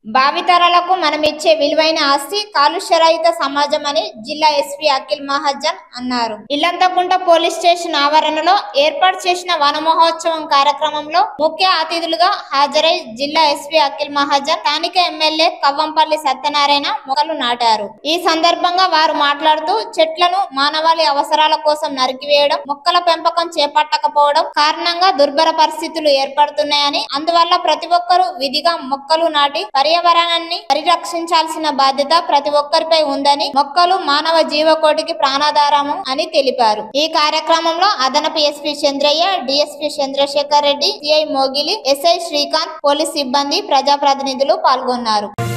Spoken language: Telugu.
భావితరాలకు మనమిచ్చే విలువైన ఆస్తి కాలుష్యరహిత సమాజం అని జిల్లా ఎస్పీ అఖిల్ మహాజన్ అన్నారు ఇల్లంతకుంట పోలీస్ స్టేషన్ ఆవరణలో ఏర్పాటు చేసిన వన మహోత్సవం కార్యక్రమంలో ముఖ్య అతిథులుగా హాజరై జిల్లా ఎస్పీ అఖిల్ మహాజన్ స్థానిక ఎమ్మెల్యే కవ్వంపల్లి సత్యనారాయణ మొక్కలు నాటారు ఈ సందర్భంగా వారు మాట్లాడుతూ చెట్లను మానవాళి అవసరాల కోసం నరికివేయడం మొక్కల పెంపకం చేపట్టకపోవడం కారణంగా దుర్భర పరిస్థితులు ఏర్పడుతున్నాయని అందువల్ల ప్రతి ఒక్కరూ విధిగా మొక్కలు నాటి పర్యావరణాన్ని పరిరక్షించాల్సిన బాధ్యత ప్రతి ఒక్కరిపై ఉందని మొక్కలు మానవ జీవకోటికి ప్రాణాధారము అని తెలిపారు ఈ కార్యక్రమంలో అదనపు SP Chandraiah DSP Chandrasekhar Reddy CI Mogili SI Srikanth police సిబ్బంది ప్రజాప్రతినిధులు పాల్గొన్నారు